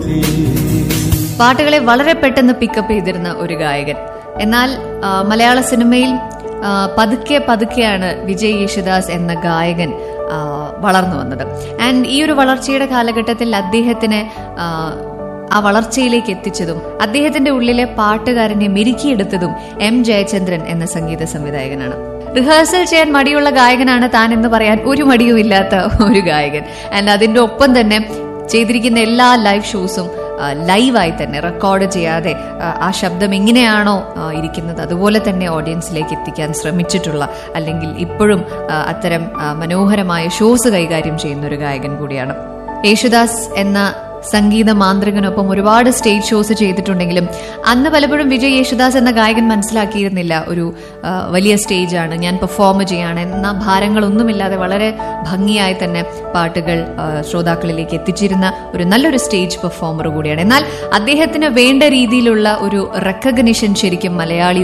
പാട്ടുകളെ വളരെ പെട്ടെന്ന് പിക്കപ്പ് ചെയ്തിരുന്ന ഒരു ഗായകൻ എന്നാൽ ആ, മലയാള സിനിമയിൽ ആ, പതുക്കെ പതുക്കെയാണ് വിജയ് യേശുദാസ് എന്ന ഗായകൻ ആ, വളർന്നു വന്നത് ആൻഡ് ഈ ഒരു വളർച്ചയുടെ കാലഘട്ടത്തിൽ അദ്ദേഹത്തിന് ആ, ആ വളർച്ചയിലേക്ക് എത്തിച്ചതും അദ്ദേഹത്തിന്റെ ഉള്ളിലെ പാട്ടുകാരനെ മെരുക്കിയെടുത്തതും എം ജയചന്ദ്രൻ എന്ന സംഗീത സംവിധായകനാണ് റിഹേഴ്സൽ ചെയ്യാൻ മടിയുള്ള ഗായകനാണ് താൻ എന്ന് പറയാൻ ഒരു മടിയുമില്ലാത്ത ഒരു ഗായകൻ ആൻഡ് അതിന്റെ ഒപ്പം തന്നെ ചെയ്തിരിക്കുന്ന എല്ലാ ലൈവ് ഷോസും ലൈവായി തന്നെ റെക്കോർഡ് ചെയ്യാതെ ആ, ആ ശബ്ദം എങ്ങനെയാണോ ആ, ഇരിക്കുന്നത് അതുപോലെ തന്നെ ഓഡിയൻസിലേക്ക് എത്തിക്കാൻ ശ്രമിച്ചിട്ടുള്ള അല്ലെങ്കിൽ ഇപ്പോഴും ആ, അത്തരം ആ, മനോഹരമായ ഷോസ് കൈകാര്യം ചെയ്യുന്ന ഒരു ഗായകൻ കൂടിയാണ് യേശുദാസ് എന്ന സംഗീത മാന്ത്രികനൊപ്പം ഒരുപാട് സ്റ്റേജ് ഷോസ് ചെയ്തിട്ടുണ്ടെങ്കിലും അന്ന് പലപ്പോഴും വിജയ് യേശുദാസ് എന്ന ഗായകൻ മനസ്സിലാക്കിയിരുന്നില്ല ഒരു ആ, വലിയ സ്റ്റേജാണ് ഞാൻ പെർഫോം ചെയ്യാണ് എന്ന ഭാരങ്ങളൊന്നുമില്ലാതെ വളരെ ഭംഗിയായി തന്നെ പാട്ടുകൾ ആ, ശ്രോതാക്കളിലേക്ക് എത്തിച്ചിരുന്ന ഒരു നല്ലൊരു സ്റ്റേജ് പെർഫോമർ കൂടിയാണ് എന്നാൽ അദ്ദേഹത്തിന് വേണ്ട രീതിയിലുള്ള ഒരു റെക്കഗ്നിഷൻ ശരിക്കും മലയാളി